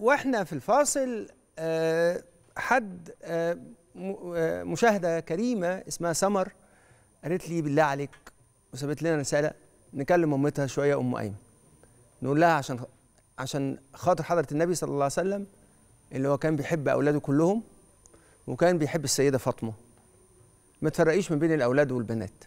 واحنا في الفاصل آه، حد آه، م- آه، مشاهده كريمه اسمها سمر قالت لي بالله عليك وسابت لنا رساله نكلم مامتها شويه ام ايمن نقول لها عشان عشان خاطر حضره النبي صلى الله عليه وسلم اللي هو كان بيحب اولاده كلهم وكان بيحب السيده فاطمه ما تفرقيش ما بين الاولاد والبنات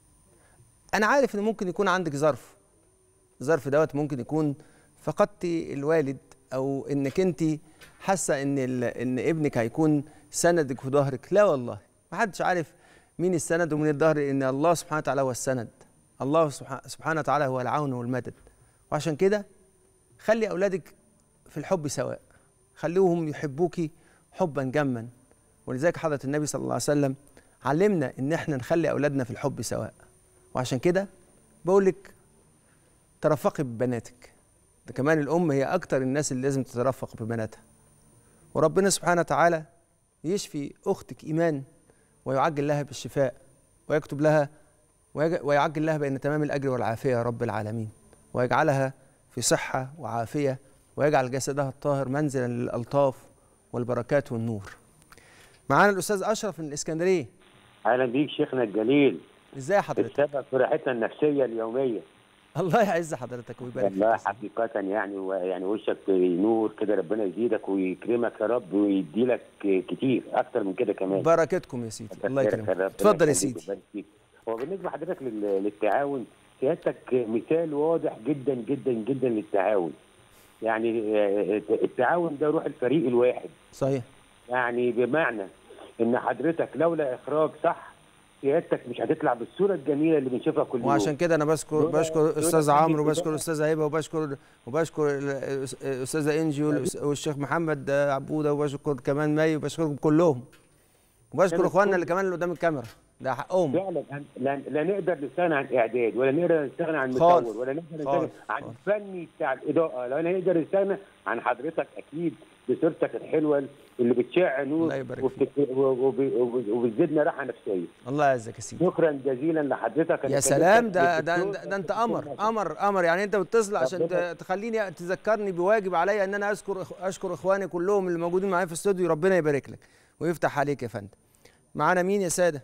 انا عارف ان ممكن يكون عندك ظرف الظرف دوت ممكن يكون فقدتي الوالد او انك انت حاسه ان ال- ان ابنك هيكون سندك في ظهرك لا والله ما حدش عارف مين السند ومين الظهر ان الله سبحانه وتعالى هو السند الله سبحانه سبحانه وتعالى هو العون والمدد وعشان كده خلي اولادك في الحب سواء خليهم يحبوكي حبا جما ولذلك حضره النبي صلى الله عليه وسلم علمنا ان احنا نخلي اولادنا في الحب سواء وعشان كده بقول لك ترفقي ببناتك ده كمان الام هي اكتر الناس اللي لازم تترفق ببناتها وربنا سبحانه وتعالى يشفي اختك ايمان ويعجل لها بالشفاء ويكتب لها ويج- ويعجل لها بين تمام الاجر والعافيه يا رب العالمين ويجعلها في صحه وعافيه ويجعل جسدها الطاهر منزلا للالطاف والبركات والنور معانا الاستاذ اشرف من الاسكندريه اهلا بيك شيخنا الجليل ازاي حضرتك السبب في راحتنا النفسيه اليوميه الله يعز حضرتك ويبارك فيك والله يا سيدي. حقيقة يعني يعني وشك نور كده ربنا يزيدك ويكرمك يا رب ويديلك كتير أكتر من كده كمان بركتكم يا سيدي الله خيرك يا يكرمك رب. اتفضل يا يخليك سيدي ويبارك فيك. هو بالنسبة لحضرتك لل- للتعاون سيادتك مثال واضح جدا جدا جدا للتعاون يعني آه، التعاون ده روح الفريق الواحد صحيح يعني بمعنى ان حضرتك لولا اخراج صح سيادتك مش هتطلع بالصوره الجميله اللي بنشوفها كل يوم وعشان كده انا بشكر دول- بشكر دول استاذ عندي عمرو وبشكر كلها. استاذ هبه وبشكر وبشكر ال- الاستاذه انجي والأس- والشيخ محمد عبوده وبشكر كمان مي وبشكركم كلهم وبشكر كانت اخواننا كل- اللي كمان اللي قدام الكاميرا ده حقهم فعلا هن- لا, لا نقدر نستغنى عن اعداد ولا نقدر نستغنى عن خالص. مصور ولا نقدر نستغنى خالص. عن خالص. الفني بتاع الاضاءه لا نقدر نستغنى عن حضرتك اكيد بصورتك الحلوه اللي بتشع نور الله يبارك وبتك- وب- وب- وبتزيدنا راحه نفسيه الله يعزك يا سيدي شكرا جزيلا لحضرتك أنا يا سلام ده كلمتك ده, بالدكتور، ده, ده انت بس قمر بتكون قمر قمر يعني انت بتتصل عشان ربنا- ت- تخليني تذكرني بواجب عليا ان انا اذكر إخ- اشكر اخواني كلهم اللي موجودين معايا في الاستوديو ربنا يبارك لك ويفتح عليك يا فندم معانا مين يا ساده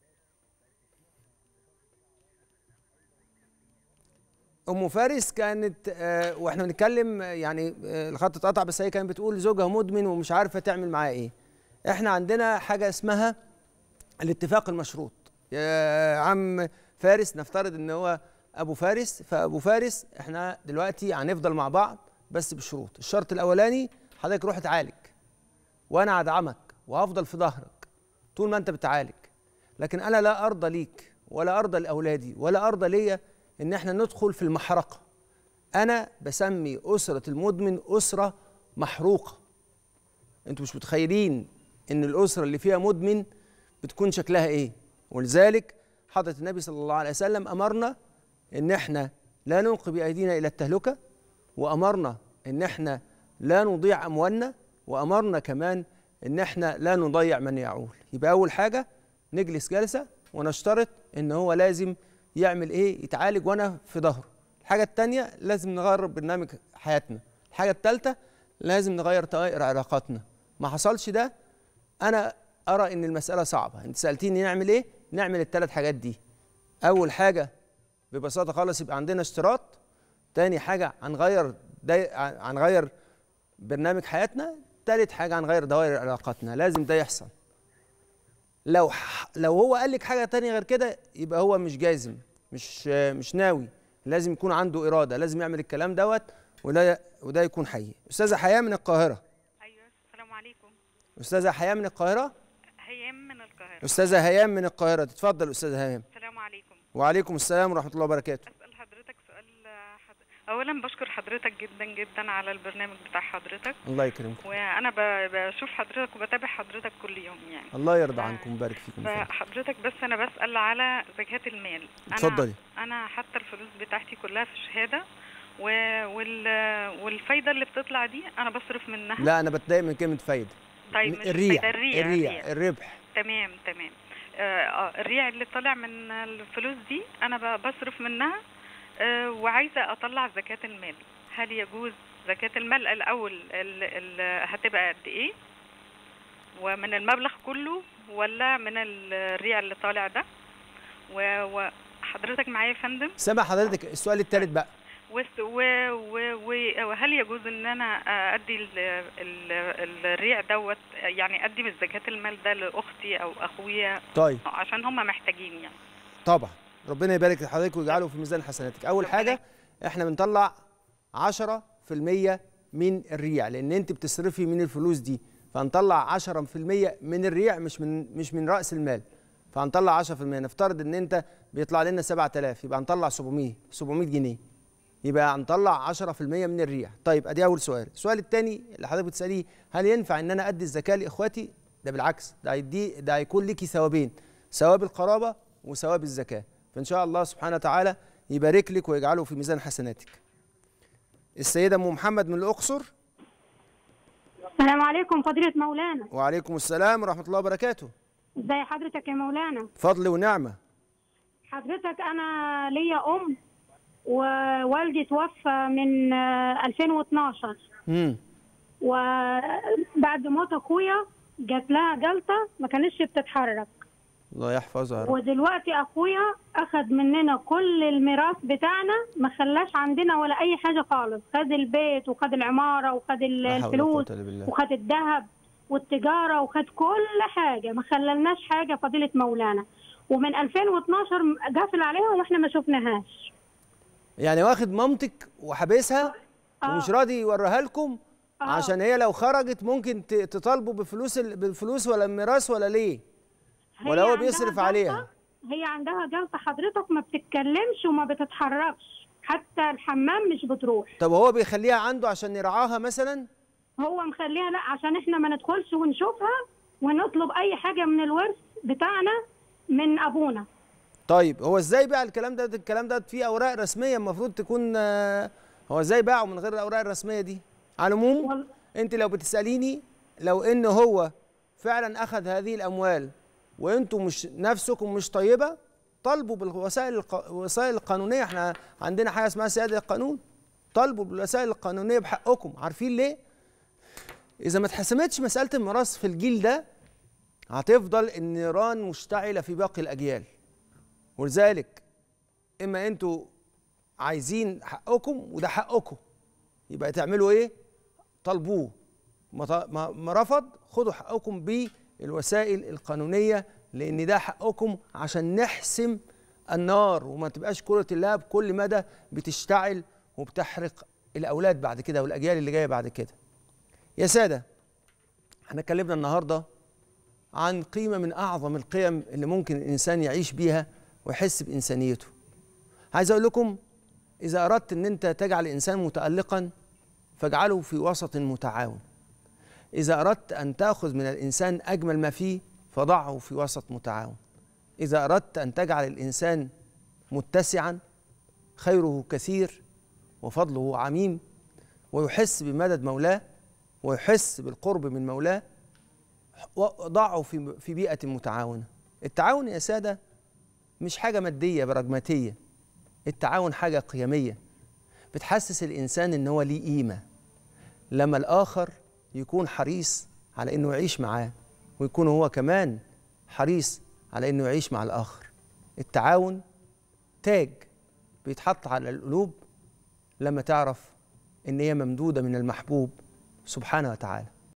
ام فارس كانت آه، واحنا بنتكلم آه، يعني آه، الخط اتقطع بس هي كانت بتقول زوجها مدمن ومش عارفه تعمل معاه ايه احنا عندنا حاجه اسمها الاتفاق المشروط يا عم فارس نفترض ان هو ابو فارس فابو فارس احنا دلوقتي هنفضل مع بعض بس بشروط الشرط الاولاني حضرتك روح اتعالج وانا هدعمك وهفضل في ظهرك طول ما انت بتعالج لكن انا لا ارضى ليك ولا ارضى لاولادي ولا ارضى ليا ان احنا ندخل في المحرقه انا بسمي اسره المدمن اسره محروقه انتوا مش متخيلين ان الاسره اللي فيها مدمن بتكون شكلها ايه ولذلك حضره النبي صلى الله عليه وسلم امرنا ان احنا لا نلقي بايدينا الى التهلكه وامرنا ان احنا لا نضيع اموالنا وامرنا كمان ان احنا لا نضيع من يعول يبقى اول حاجه نجلس جلسه ونشترط ان هو لازم يعمل ايه يتعالج وانا في ظهره الحاجه الثانيه لازم نغير برنامج حياتنا الحاجه الثالثه لازم نغير طوائر علاقاتنا ما حصلش ده انا ارى ان المساله صعبه انت سالتيني نعمل ايه نعمل الثلاث حاجات دي اول حاجه ببساطه خالص يبقى عندنا اشتراط تاني حاجه هنغير دي هنغير برنامج حياتنا تالت حاجه هنغير دوائر علاقاتنا لازم ده يحصل لو ح- لو هو قال لك حاجه تانية غير كده يبقى هو مش جازم مش مش ناوي لازم يكون عنده اراده لازم يعمل الكلام دوت وده وده يكون حقيقي استاذه حياه من القاهره ايوه السلام عليكم استاذه حياه من القاهره هيام من القاهره استاذه هيام من القاهره تتفضل استاذه هيام السلام عليكم وعليكم السلام ورحمه الله وبركاته اسال حضرتك سؤال آه، حد... اولا بشكر حضرتك جدا جدا على البرنامج بتاع حضرتك الله يكرمكم وانا ب... بشوف حضرتك وبتابع حضرتك كل يوم يعني الله يرضى عنكم ويبارك فيكم يا فندم. فحضرتك بس انا بسال على زكاه المال أنا- اتفضلي انا حتى الفلوس بتاعتي كلها في شهاده و... وال... والفايده اللي بتطلع دي انا بصرف منها لا انا بتضايق من كلمه فايده طيب مش الريع فايدة، الريع الريع الربح تمام تمام آه، آه، الريع اللي طالع من الفلوس دي انا ب- بصرف منها آه، وعايزه اطلع زكاه المال هل يجوز زكاة المال الأول ال- ال- هتبقى قد إيه ومن المبلغ كله ولا من الريع اللي طالع ده و- وحضرتك معايا يا فندم سامع حضرتك السؤال الثالث بقى وس- و- و- و- وهل يجوز ان انا ادي ال- ال- الريع دوت يعني ادي من زكاة المال ده لاختي او اخويا طيب عشان هم محتاجين يعني طبعا ربنا يبارك لحضرتك ويجعله في ميزان حسناتك اول ربنا حاجه احنا بنطلع 10% من الريع لان انت بتصرفي من الفلوس دي فهنطلع 10% من الريع مش من مش من راس المال فهنطلع 10% نفترض ان انت بيطلع لنا 7000 يبقى هنطلع 700 700 جنيه يبقى هنطلع 10% من الريع طيب ادي اول سؤال السؤال الثاني اللي حضرتك بتساليه هل ينفع ان انا ادي الزكاه لاخواتي ده بالعكس ده هيدي ده هيكون ليكي ثوابين ثواب القرابه وثواب الزكاه فان شاء الله سبحانه وتعالى يبارك لك ويجعله في ميزان حسناتك السيده ام محمد من الاقصر السلام عليكم فضيلة مولانا وعليكم السلام ورحمه الله وبركاته ازي حضرتك يا مولانا فضل ونعمه حضرتك انا ليا ام ووالدي توفى من آه، 2012 امم وبعد موت اخويا جات لها جلطة ما كانتش بتتحرك الله يحفظها يا رب ودلوقتي اخويا اخد مننا كل الميراث بتاعنا ما خلاش عندنا ولا اي حاجة خالص خد البيت وخد العمارة وخد ال- لا حول ولا الفلوس قوة إلا بالله. وخد الذهب والتجارة وخد كل حاجة ما خللناش حاجة فضيلة مولانا ومن 2012 قافل عليها واحنا ما شفناهاش يعني واخد مامتك وحابسها آه. ومش راضي يوريها لكم آه. عشان هي لو خرجت ممكن ت- تطالبوا بفلوس ال- بالفلوس ولا الميراث ولا ليه هي ولا هو عندها بيصرف جلطة- عليها؟ هي عندها جلطة حضرتك ما بتتكلمش وما بتتحركش حتى الحمام مش بتروح طب هو بيخليها عنده عشان يرعاها مثلا هو مخليها لا عشان احنا ما ندخلش ونشوفها ونطلب اي حاجة من الورث بتاعنا من ابونا طيب هو ازاي بقى الكلام ده الكلام ده فيه اوراق رسميه المفروض تكون آه، هو ازاي باعه من غير الاوراق الرسميه دي على العموم وال- انت لو بتساليني لو ان هو فعلا اخذ هذه الاموال وانتم مش نفسكم مش طيبه طالبوا بالوسائل الق... الوسائل القانونيه احنا عندنا حاجه اسمها سياده القانون طالبوا بالوسائل القانونيه بحقكم عارفين ليه اذا ما اتحسمتش مساله الميراث في الجيل ده هتفضل النيران مشتعله في باقي الاجيال ولذلك اما انتوا عايزين حقكم وده حقكم يبقى تعملوا ايه طالبوه ما ط- ما ما رفض خدوا حقكم بالوسائل القانونيه لان ده حقكم عشان نحسم النار وما تبقاش كره اللهب كل مدى بتشتعل وبتحرق الاولاد بعد كده والاجيال اللي جايه بعد كده يا ساده احنا اتكلمنا النهارده عن قيمه من اعظم القيم اللي ممكن الانسان يعيش بيها ويحس بانسانيته عايز اقول لكم اذا اردت ان انت تجعل الانسان متالقا فاجعله في وسط متعاون اذا اردت ان تاخذ من الانسان اجمل ما فيه فضعه في وسط متعاون اذا اردت ان تجعل الانسان متسعا خيره كثير وفضله عميم ويحس بمدد مولاه ويحس بالقرب من مولاه وضعه في في بيئة متعاونة. التعاون يا سادة مش حاجة مادية براجماتية. التعاون حاجة قيمية. بتحسس الإنسان إن هو ليه قيمة. لما الآخر يكون حريص على إنه يعيش معاه ويكون هو كمان حريص على إنه يعيش مع الآخر. التعاون تاج بيتحط على القلوب لما تعرف إن هي ممدودة من المحبوب سبحانه وتعالى.